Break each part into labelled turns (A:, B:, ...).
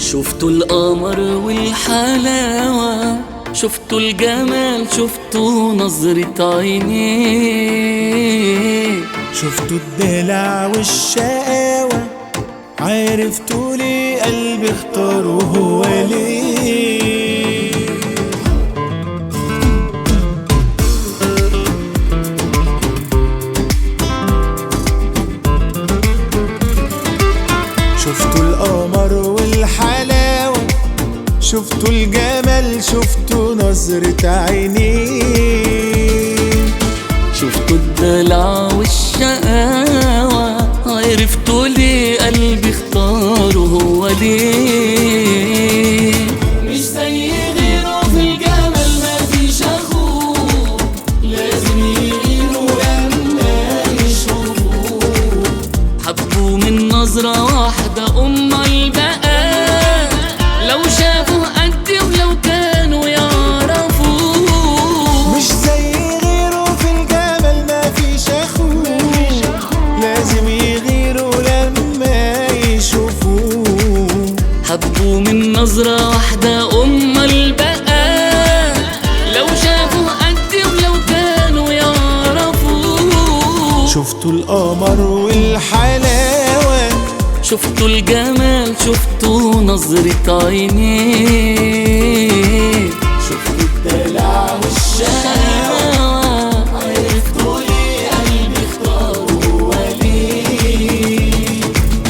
A: شفتوا القمر والحلاوة شفتوا الجمال شفتوا نظرة عينيه
B: شفتوا الدلع والشقاوة عرفتوا لي قلبي اختاره هو ليه شفتوا القمر والحلاوة شفتوا الجمال شفتوا نظرة عينيه
A: شفتوا الدلع والشقاوة عرفتوا ليه قلبي اختاره هو ليه مش زي غيره في الجمال مفيش اخوه لازم يغيروا لما يشوفوه حبوا من نظرة واحدة أم البقاء لو شافوا قدي ولو كانوا يعرفوه
B: مش زي غيره في الجمال ما فيش اخوه لازم يغيروا لما يشوفوه
A: حبوا من نظرة واحدة أم البقاء لو شافوا قدي ولو كانوا يعرفوه
B: شفتوا القمر والحلاوة
A: شفتوا الجمال شفتوا نظرة عينيه شفتوا الدلع والشقاوة عرفتوا ليه قلبي اختاره هو ليه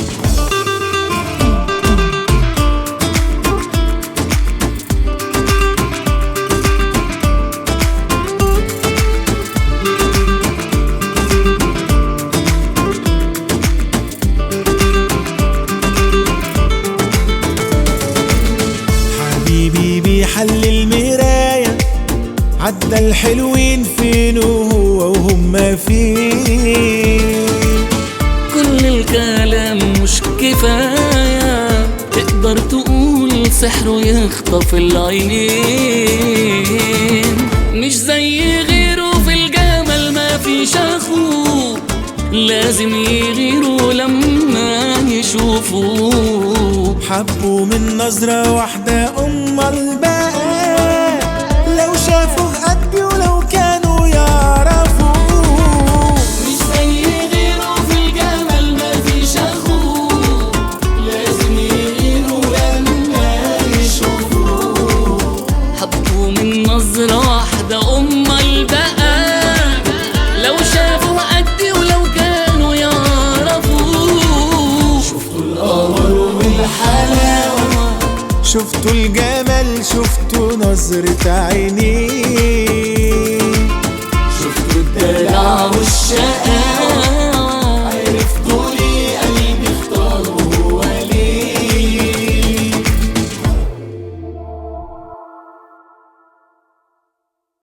B: حبيبي بيحل المراية عدى الحلوين فين وهو وهم فين
A: كل الكلام مش كفاية تقدر تقول سحره يخطف العينين مش زي غيره في الجمال ما فيش اخوه لازم يغيروا لما يشوفوه
B: حبوا من نظرة واحدة أم البقاء لو شافوا قدي ولو كانوا يعرفوه
A: مش زي غيره في الجمال ما فيش اخوه لازم يغيروا لما يشوفوه حبوا من نظرة واحدة أم البقاء لو شافوا قدي ولو كانوا يعرفوه شفتوا القمر والحلاوة
B: شفتوا الجمال شفتوا نظرة عينيه
A: شفتوا الدلع والشقاوة